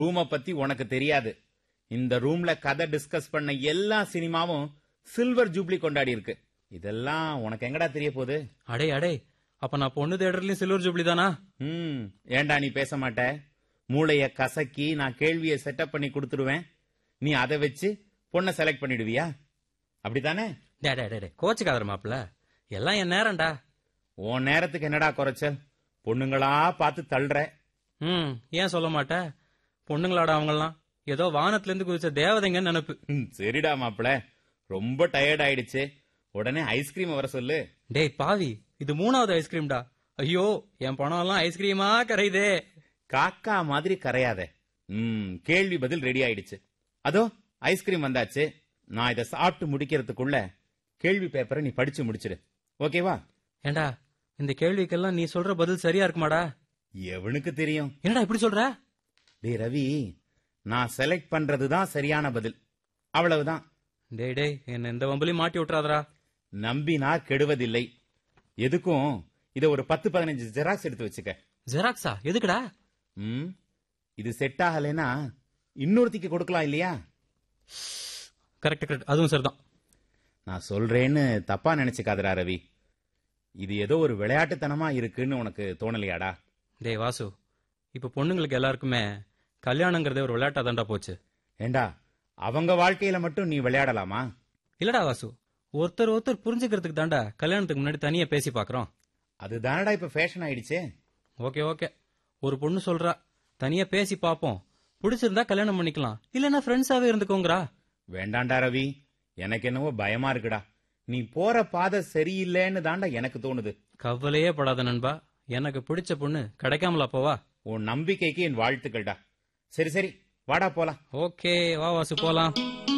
ரூம பத்தி உனக்கு தெரியாது இந்த ரூம்ல கதை டிஸ்கஸ் பண்ண எல்லா சினிமாவும் சில்வர் ஜூப்ளி கொண்டாடி இருக்கு இதெல்லாம் உனக்கு எங்கடா தெரிய போகுது அடே அடே அப்ப நான் பொண்ணு தேடுறதுலயும் சில்வர் ஜூப்ளி தானா ம் ஏன்டா நீ பேச மாட்ட மூளைய கசக்கி நான் கேள்வியை செட்டப் பண்ணி கொடுத்துடுவேன் நீ அதை வச்சு பொண்ணை செலக்ட் பண்ணிடுவியா அப்படித்தானே டே டே டே, டே கோச்சுக்காதர மாப்பிள எல்லாம் என் நேரம்டா உன் நேரத்துக்கு என்னடா குறைச்சல் பொண்ணுங்களா பார்த்து தள்ளுற ம் ஏன் சொல்ல மாட்ட பொண்ணுங்களாடா அவங்கெல்லாம் ஏதோ வானத்துல இருந்து குதிச்ச தேவதைங்கன்னு நினைப்பு ம், சரிடா மாப்பிள ரொம்ப டயர்ட் ஆயிடுச்சு உடனே ஐஸ்கிரீம் வர சொல்லு டேய் பாவி இது மூணாவது ஐஸ்கிரீம்டா ஐயோ என் பணம் எல்லாம் ஐஸ்கிரீமா கரையுதே காக்கா மாதிரி கரையாத ம் கேள்வி பதில் ரெடி ஆயிடுச்சு அதோ ஐஸ்கிரீம் வந்தாச்சு நான் இதை சாப்பிட்டு முடிக்கிறதுக்குள்ள கேள்வி பேப்பரை நீ படிச்சு முடிச்சிடு ஓகேவா ஏண்டா இந்த கேள்விக்கெல்லாம் நீ சொல்ற பதில் சரியா இருக்குமாடா எவனுக்கு தெரியும் என்னடா இப்படி சொல்ற டேய் ரவி நான் செலக்ட் பண்றதுதான் சரியான பதில் அவ்வளவுதான் டேய் டேய் என்ன இந்த வம்பலையும் மாட்டி விட்டுறாதடா நம்பினா கெடுவதில்லை எதுக்கும் இத ஒரு பத்து பதினஞ்சு ஜெராக்ஸ் எடுத்து வச்சுக்க ஜெராக்ஸா எதுக்குடா ம் இது செட் ஆகலைன்னா இன்னொருத்திக்கு கொடுக்கலாம் இல்லையா கரெக்ட் கரெக்ட் அதுவும் சரிதான் நான் சொல்றேன்னு தப்பா நினைச்சுக்காதடா ரவி இது ஏதோ ஒரு விளையாட்டுத்தனமா இருக்குன்னு உனக்கு தோணலையாடா டேய் வாசு இப்ப பொண்ணுங்களுக்கு எல்லாருக்குமே கல்யாணங்கிறதே ஒரு விளையாட்டா தாண்டா போச்சு ஏண்டா அவங்க வாழ்க்கையில மட்டும் நீ விளையாடலாமா இல்லடா வாசு ஒருத்தர் ஒருத்தர் புரிஞ்சுக்கிறதுக்கு தாண்டா கல்யாணத்துக்கு முன்னாடி தனியா பேசி பாக்குறோம் அதுதானடா இப்ப ஃபேஷன் ஆயிடுச்சே ஓகே ஓகே ஒரு பொண்ணு சொல்றா தனியா பேசி பாப்போம் பிடிச்சிருந்தா கல்யாணம் பண்ணிக்கலாம் இல்லனா ஃப்ரெண்ட்ஸாவே இருந்துக்கோங்கறா வேண்டாண்டா ரவி எனக்கு என்னவோ பயமா இருக்குடா நீ போற பாதை சரியில்லைன்னு தாண்டா எனக்கு தோணுது கவலையே படாத நண்பா எனக்கு பிடிச்ச பொண்ணு கிடைக்காமலா போவா உன் நம்பிக்கைக்கு என் வாழ்த்துக்கள்டா சரி சரி வாடா போலாம் ஓகே வா வாசு போலாம்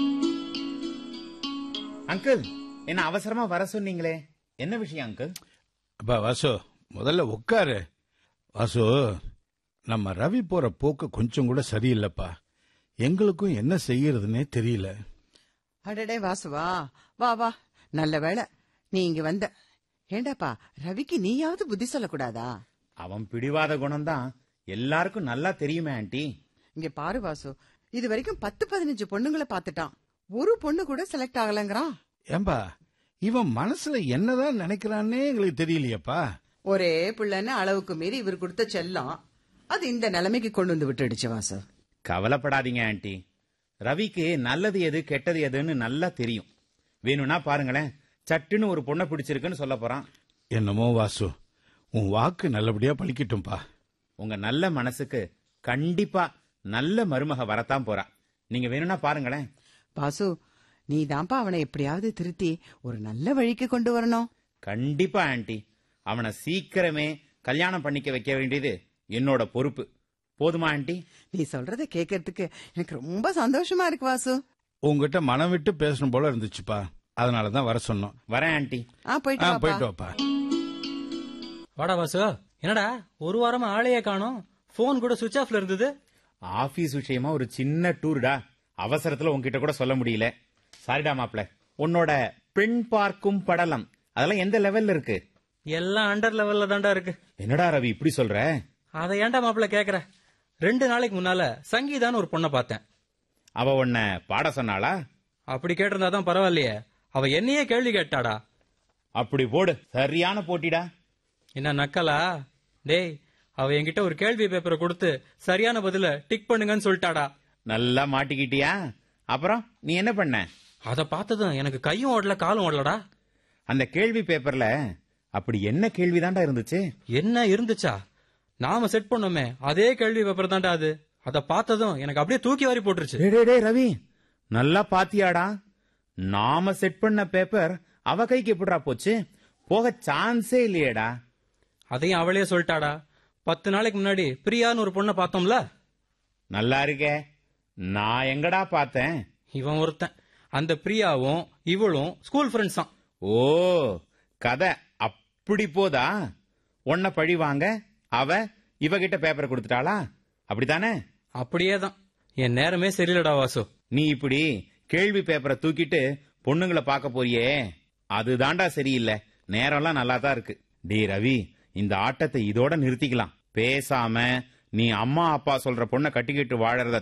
அங்கிள் என்ன அவசரமா வர சொன்னீங்களே என்ன விஷயம் அங்கிள் அப்பா வாசு முதல்ல உட்காரு வாசு நம்ம ரவி போற போக்கு கொஞ்சம் கூட சரியில்லைப்பா எங்களுக்கும் என்ன செய்யறதுன்னே தெரியல அடடே வாசுவா வா வா நல்ல வேளை நீ இங்க வந்த ஏண்டாப்பா ரவிக்கு நீயாவது புத்தி சொல்லக்கூடாதா அவன் பிடிவாத குணம்தான் எல்லாருக்கும் நல்லா தெரியுமே ஆண்டி இங்க பாரு வாசு இது வரைக்கும் பத்து பதினஞ்சு பொண்ணுங்களை பாத்துட்டான் ஒரு பொண்ணு கூட செலக்ட் ஆகலங்கிறான் ஏம்பா இவன் மனசுல என்னதான் நினைக்கிறான்னே எங்களுக்கு தெரியலையேப்பா ஒரே பிள்ளைன்னு அளவுக்கு மீறி இவர் கொடுத்த செல்லம் அது இந்த நிலைமைக்கு கொண்டு வந்து விட்டுடுச்சு வாசு கவலைப்படாதீங்க ஆண்டி ரவிக்கு நல்லது எது கெட்டது எதுன்னு நல்லா தெரியும் வேணும்னா பாருங்களேன் சட்டுன்னு ஒரு பொண்ணை பிடிச்சிருக்குன்னு சொல்ல போறான் என்னமோ வாசு உன் வாக்கு நல்லபடியா பழிக்கட்டும்பா உங்க நல்ல மனசுக்கு கண்டிப்பா நல்ல மருமக வரத்தான் போறா நீங்க வேணும்னா பாருங்களேன் வாசு நீ தான்ப்பா அவனை எப்படியாவது திருத்தி ஒரு நல்ல வழிக்கு கொண்டு வரணும் கண்டிப்பா ஆண்டி அவனை சீக்கிரமே கல்யாணம் பண்ணிக்க வைக்க வேண்டியது என்னோட பொறுப்பு போதுமா ஆண்டி நீ சொல்றத கேட்கறதுக்கு எனக்கு ரொம்ப சந்தோஷமா இருக்கு வாசு உங்ககிட்ட மனம் விட்டு பேசணும் போல இருந்துச்சுப்பா அதனாலதான் வர சொன்னோம் வரேன் ஆண்டி ஆ போயிட்டு ஆ, வாப்பா. போயிட்டு வாப்பா வாடா வாசு என்னடா ஒரு வாரமா ஆளையே காணோம் போன் கூட சுவிட்ச் ஆஃப்ல இருந்தது ஆபீஸ் விஷயமா ஒரு சின்ன டூர்டா அவசரத்துல உன்கிட்ட கூட சொல்ல முடியல சாரிடா மாப்ள உன்னோட பெண் பார்க்கும் படலம் அதெல்லாம் எந்த லெவல்ல இருக்கு எல்லாம் அண்டர் லெவல்ல தாண்டா இருக்கு என்னடா ரவி இப்படி சொல்ற அதை ஏன்டா மாப்பிள்ள கேக்குற ரெண்டு நாளைக்கு முன்னால சங்கீதான்னு ஒரு பொண்ணை பார்த்தேன் அவ உன்ன பாட சொன்னாளா அப்படி கேட்டிருந்தா தான் பரவாயில்லையே அவ என்னையே கேள்வி கேட்டாடா அப்படி போடு சரியான போட்டிடா என்ன நக்கலா டேய் அவ என்கிட்ட ஒரு கேள்வி பேப்பரை கொடுத்து சரியான பதில டிக் பண்ணுங்கன்னு சொல்லிட்டாடா நல்லா மாட்டிக்கிட்டியா அப்புறம் நீ என்ன பண்ண அத பார்த்ததும் எனக்கு கையும் ஓடல காலும் ஓடலடா அந்த கேள்வி பேப்பர்ல அப்படி என்ன கேள்விதான்டா இருந்துச்சு என்ன இருந்துச்சா நாம செட் பண்ணோமே அதே கேள்வி பேப்பர் தான்டா அது அத பார்த்ததும் எனக்கு அப்படியே தூக்கி வாரி போட்டுருச்சு டேய், டேய், டேய், ரவி நல்லா பாத்தியாடா நாம செட் பண்ண பேப்பர் அவ கைக்கு எப்படிடா போச்சு போக சான்ஸே இல்லையேடா அதையும் அவளே சொல்லிட்டாடா பத்து நாளைக்கு முன்னாடி பிரியான்னு ஒரு பொண்ணை பார்த்தோம்ல நல்லா இருக்கே நான் எங்கடா பார்த்தேன் இவன் ஒருத்தன் அந்த பிரியாவும் இவளும் ஸ்கூல் ஃப்ரெண்ட்ஸ் தான் ஓ கதை அப்படி போதா உன்னை பழி வாங்க அவ இவகிட்ட பேப்பர் கொடுத்துட்டாளா அப்படித்தானே அப்படியே தான் என் நேரமே சரியில்லடா வாசு நீ இப்படி கேள்வி பேப்பரை தூக்கிட்டு பொண்ணுங்களை பார்க்க போறியே அதுதான்டா சரியில்லை நேரம்லாம் நல்லா தான் இருக்கு டே ரவி இந்த ஆட்டத்தை இதோட நிறுத்திக்கலாம் பேசாம நீ அம்மா அப்பா சொல்ற பொண்ணை கட்டிக்கிட்டு வாழறத